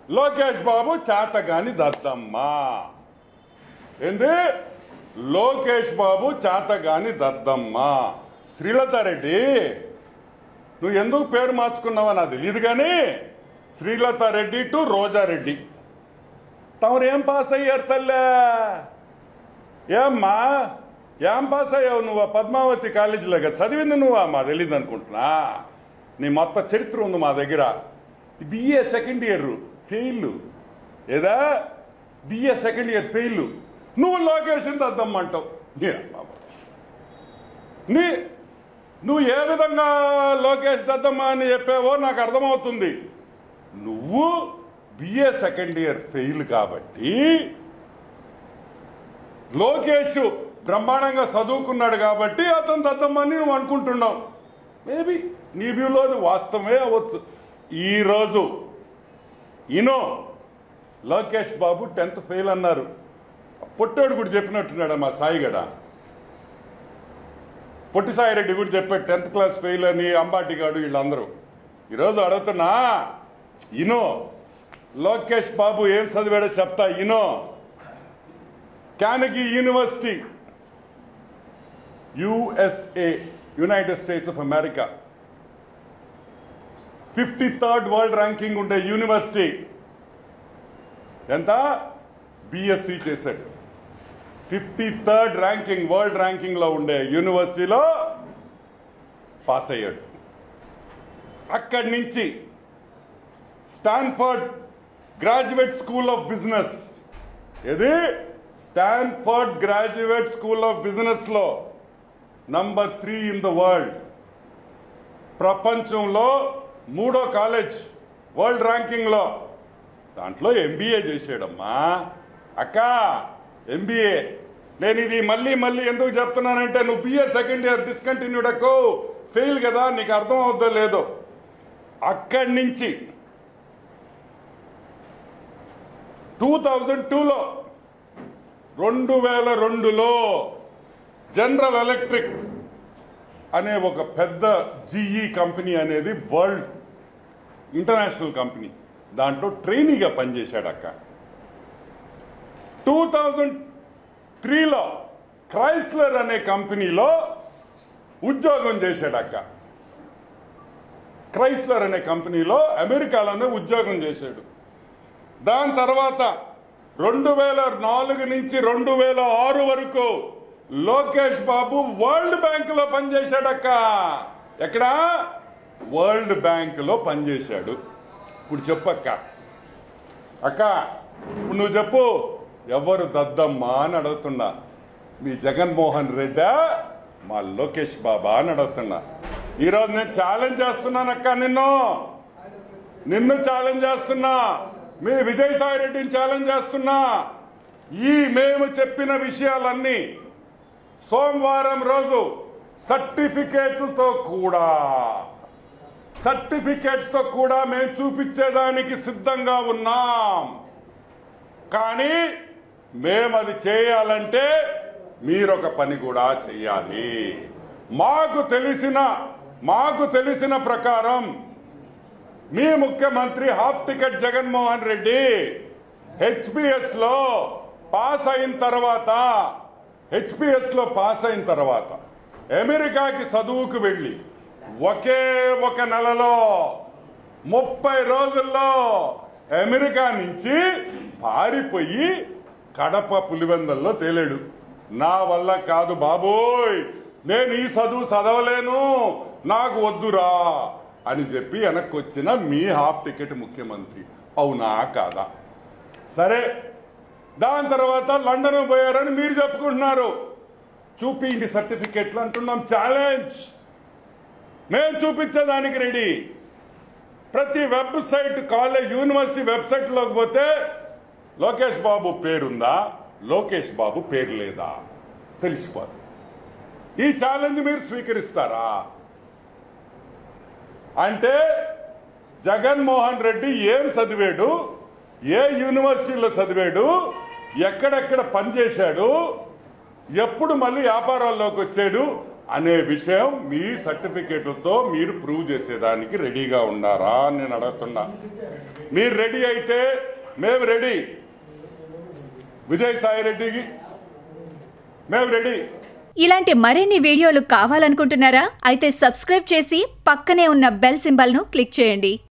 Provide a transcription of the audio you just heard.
లోకేష్ బాబు చాతగాని దద్దమ్మ ఏంది లోకేష్ బాబు చాతగాని దద్దమ్మ శ్రీలతారెడ్డి నువ్వు ఎందుకు పేరు మార్చుకున్నావో నాకు తెలియదు కానీ శ్రీలతారెడ్డి టు రోజారెడ్డి తమరు ఏం పాస్ అయ్యారు తల్లే ఏమ్మా ఏం పాస్ అయ్యావు నువ్వు ఆ పద్మావతి కాలేజీలో కదా చదివింది నువ్వా మా తెలియదు అనుకుంటున్నా నీ మొత్తం చరిత్ర ఉంది మా దగ్గర బిఏ సెకండ్ ఇయర్ ఫెయిల్ ఏదా బిఏ సెకండ్ ఇయర్ ఫెయిల్ నువ్వు లోకేషన్ దద్దమ్మంటావు ఏ బాబా. నీ నువ్వు ఏ విధంగా లోకేష్ దద్దమ్మ అని చెప్పావో నాకు అర్థమవుతుంది నువ్వు బిఏ సెకండ్ ఇయర్ ఫెయిల్ కాబట్టి లోకేష్ బ్రహ్మాండంగా చదువుకున్నాడు కాబట్టి అతను దద్దమ్మని నువ్వు అనుకుంటున్నావు మేబీ నీ వ్యూలో అది వాస్తవమే అవ్వచ్చు ఈరోజు ఇనో లోకేష్ బాబు టెన్త్ ఫెయిల్ అన్నారు పొట్టోడు కూడా చెప్పినట్టున్నాడు మా సాయిగడ పొట్టి సాయిరెడ్డి కూడా చెప్పాడు టెన్త్ క్లాస్ ఫెయిల్ అని అంబాటిగాడు వీళ్ళందరూ ఈరోజు అడుగుతున్నా ఇనో లోకేష్ బాబు ఏం చదివాడో చెప్తా ఇనో Carnegie university USA United States of America fifty third world ranking ఉండే యూనివర్సిటీ ఎంత బిఎస్సి చేశాడు fifty third ranking world ranking లో ఉండే యూనివర్సిటీలో పాస్ అయ్యాడు అక్కడి నుంచి Stanford Graduate School of Business ఏది Stanford Graduate School of Business లో number three in the world ప్రపంచంలో మూడో కాలేజ్ వరల్డ్ ర్యాంకింగ్ లో దాంట్లో ఎంబీఏ చేసాడమ్మా అక్క ఎంబీఏ నేను ఇది మళ్ళీ మళ్ళీ ఎందుకు చెప్తున్నానంటే నువ్వు బిఏ సెకండ్ ఇయర్ డిస్కంటిన్యూడ్ అక్కో ఫెయిల్ కదా నీకు అర్థం అవుద్దో లేదో అక్కడి నుంచి టూ థౌజండ్ టూలో రెండు వేల రెండులో జనరల్ ఎలక్ట్రిక్ అనే ఒక పెద్ద జీఈ కంపెనీ అనేది వరల్డ్ ఇంటర్నేషనల్ కంపెనీ దాంట్లో ట్రైనీగా పనిచేశాడు అక్క టూ థౌజండ్ త్రీలో క్రైస్లర్ అనే కంపెనీలో ఉద్యోగం చేశాడు అక్క క్రైస్లర్ అనే కంపెనీలో అమెరికాలోనే ఉద్యోగం చేశాడు దాని తర్వాత రెండు వేల నాలుగు నుంచి రెండు వేల ఆరు వరకు లోకేష్ బాబు వరల్డ్ బ్యాంక్ లో పనిచేశాడక్క ఎక్కడా వరల్డ్ బ్యాంక్ లో పనిచేశాడు ఇప్పుడు చెప్పక్క అక్క ఇప్పుడు నువ్వు చెప్పు ఎవరు దద్దమ్మా అని అడుగుతున్నా మీ జగన్మోహన్ రెడ్డా మా లోకేష్ బాబా అని అడుగుతున్నా ఈరోజు నేను ఛాలెంజ్ చేస్తున్నానక్క నిన్ను నిన్ను ఛాలెంజ్ చేస్తున్నా మీ విజయసాయి రెడ్డిని ఛాలెంజ్ చేస్తున్నా ఈ మేము చెప్పిన విషయాలన్నీ సోమవారం రోజు సర్టిఫికేట్లతో కూడా సర్టిఫికేట్స్ తో కూడా మేము చూపించేదానికి సిద్ధంగా ఉన్నాం కానీ మేము అది చేయాలంటే మీరొక పని కూడా చేయాలి మాకు తెలిసిన మాకు తెలిసిన ప్రకారం మీ ముఖ్యమంత్రి half ticket Jaganmohan Reddy HPS లో పాస్ అయిన తర్వాత హెచ్పిఎస్ లో పాస్ అయిన తర్వాత అమెరికాకి చదువుకు వెళ్ళి ఒకే ఒక నెలలో ముప్పై రోజుల్లో అమెరికా నుంచి పారిపోయి కడప పులివెందల్లో తేలాడు నా వల్ల కాదు బాబోయ్ నేను ఈ చదువు చదవలేను నాకు వద్దురా అని చెప్పి వెనక్కి వచ్చిన మీ హాఫ్ టికెట్ ముఖ్యమంత్రి అవునా కాదా సరే దాని తర్వాత లండన్ పోయారని మీరు చెప్పుకుంటున్నారు చూపిండి సర్టిఫికెట్లు అంటున్నాం ఛాలెంజ్ మేము చూపించేదానికి రెడీ ప్రతి వెబ్సైట్ కాలేజ్ యూనివర్సిటీ వెబ్సైట్లోకి పోతే లోకేష్ బాబు పేరుందా లోకేష్ బాబు పేరు లేదా తెలిసిపోదు ఈ ఛాలెంజ్ మీరు స్వీకరిస్తారా అంటే జగన్మోహన్ రెడ్డి ఏం చదివాడు ఏ యూనివర్సిటీలో చదివాడు ఎక్కడెక్కడ పనిచేశాడు ఎప్పుడు మళ్ళీ వ్యాపారాల్లోకి వచ్చాడు అనే విషయం మీ సర్టిఫికేట్లతో మీరు ప్రూవ్ చేసేదానికి రెడీగా ఉన్నారా అని నేను అడుగుతున్నా మీరు రెడీ అయితే మేము రెడీ విజయసాయి రెడ్డికి మేము రెడీ ఇలాంటి మరిన్ని వీడియోలు కావాలనుకుంటున్నారా అయితే సబ్స్క్రైబ్ చేసి పక్కనే ఉన్న బెల్ సింబల్ను క్లిక్ చేయండి